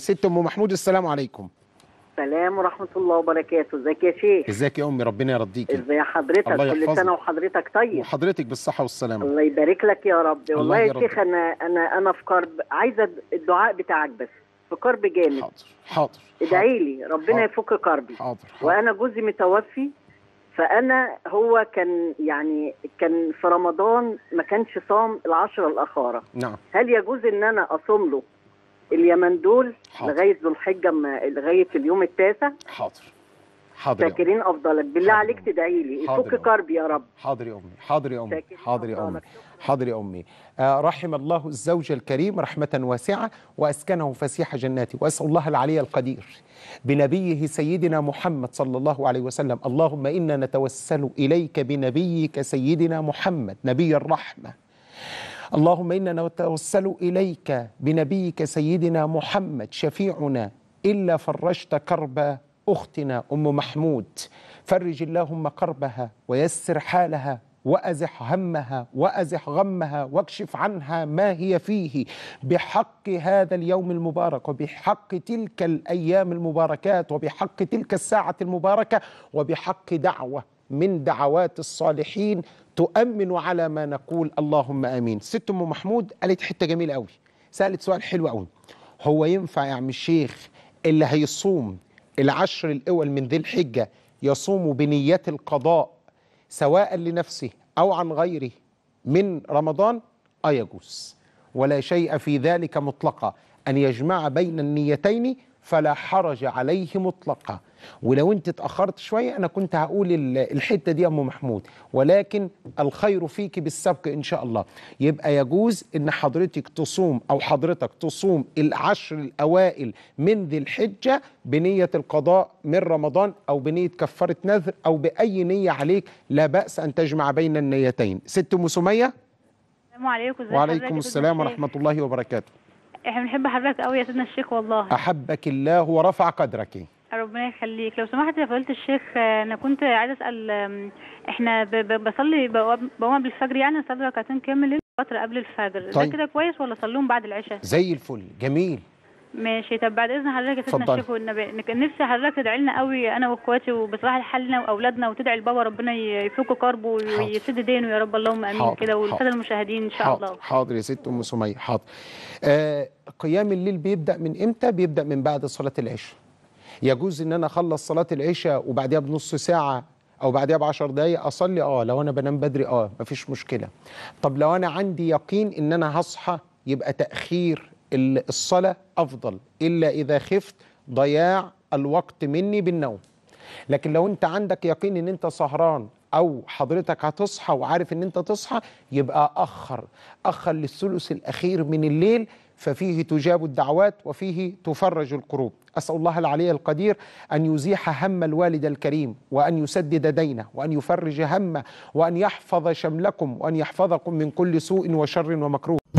ست ام محمود السلام عليكم السلام ورحمة الله وبركاته ازيك يا شيخ ازيك يا امي ربنا يرضيكي ازي حضرتك الله كل يحفظك. سنة وحضرتك طيب وحضرتك بالصحه والسلامه الله يبارك لك يا رب الله والله يا يرضى. شيخ انا انا انا في كرب عايزة الدعاء بتاعك بس في كرب جامد حاضر حاضر ادعي لي ربنا حاضر. يفك كربي حاضر حاضر وانا جوزي متوفي فانا هو كان يعني كان في رمضان ما كانش صام العشرة الاخاره نعم هل يجوز ان انا اصوم له اليمن دول حاضر. لغايه ذو الحجه ما- لغايه اليوم التاسع حاضر حاضر يا أمي. شاكرين افضلك بالله حاضر. عليك تدعي لي حاضر يفك يا أمي. كربي يا رب حاضر يا امي حاضر يا امي شاكرين حاضر يا امي أفضلك. حاضر يا امي آه رحم الله الزوج الكريم رحمه واسعه واسكنه فسيح جناته واسال الله العلي القدير بنبيه سيدنا محمد صلى الله عليه وسلم اللهم انا نتوسل اليك بنبيك سيدنا محمد نبي الرحمه اللهم انا نتوسل اليك بنبيك سيدنا محمد شفيعنا الا فرجت كرب اختنا ام محمود فرج اللهم كربها ويسر حالها وازح همها وازح غمها واكشف عنها ما هي فيه بحق هذا اليوم المبارك وبحق تلك الايام المباركات وبحق تلك الساعه المباركه وبحق دعوه من دعوات الصالحين تؤمن على ما نقول اللهم امين ست ام محمود قالت حته جميله قوي سالت سؤال حلو قوي هو ينفع يا عم الشيخ اللي هيصوم العشر الاول من ذي الحجه يصوم بنيه القضاء سواء لنفسه او عن غيره من رمضان اه يجوز ولا شيء في ذلك مطلقا ان يجمع بين النيتين فلا حرج عليه مطلقا ولو انت اتاخرت شويه انا كنت هقول ال- الحته دي يا ام محمود ولكن الخير فيك بالسبق ان شاء الله يبقى يجوز ان حضرتك تصوم او حضرتك تصوم العشر الاوائل من ذي الحجه بنيه القضاء من رمضان او بنيه كفاره نذر او باي نيه عليك لا باس ان تجمع بين النيتين ست ام سميه السلام عليكم ازي حضرتك وعليكم يا سيدنا السلام الشيخ؟ ورحمه الله وبركاته احنا بنحب حضرتك قوي يا سيدنا الشيخ والله احبك الله ورفع قدرك ربنا يخليك لو سمحت يا فضيله الشيخ آه، انا كنت عايزه اسال آم، احنا ب- ب- بصلي بقوم بقوم قبل الفجر يعني اصلي ركعتين قيام الليل فتره قبل الفجر ده طيب. كده كويس ولا اصليهم بعد العشاء زي الفل جميل ماشي طب بعد اذن حضرتك يا سيدنا اتفضلي. الشيخ والنبي نك- نفسي حضرتك تدعي لنا قوي انا واخواتي وبصراحه لحالنا واولادنا وتدعي لبابا ربنا ي- يفك كربه حاضر. ويسد دينه يا رب اللهم امين حاضر، كده والساده حاضر. المشاهدين ان شاء حاضر الله حاضر يا ست ام سميه حاضر آه قيام الليل بيبدا من امتى بيبدا من بعد صلاه العشاء يجوز ان انا اخلص صلاه العشاء وبعديها بنص ساعه او بعديها بعشر دقايق اصلي اه لو انا بنام بدري اه مفيش مشكله طب لو انا عندي يقين ان انا هصحى يبقى تاخير ال- الصلاه افضل الا اذا خفت ضياع الوقت مني بالنوم لكن لو انت عندك يقين ان انت سهران او حضرتك هتصحى وعارف ان انت تصحى يبقى اخر اخر للثلث الاخير من الليل ففيه تجاب الدعوات وفيه تفرج الكروب اسال الله العلي القدير ان يزيح هم الوالد الكريم وان يسدد دينه وان يفرج همه وان يحفظ شملكم وان يحفظكم من كل سوء وشر ومكروه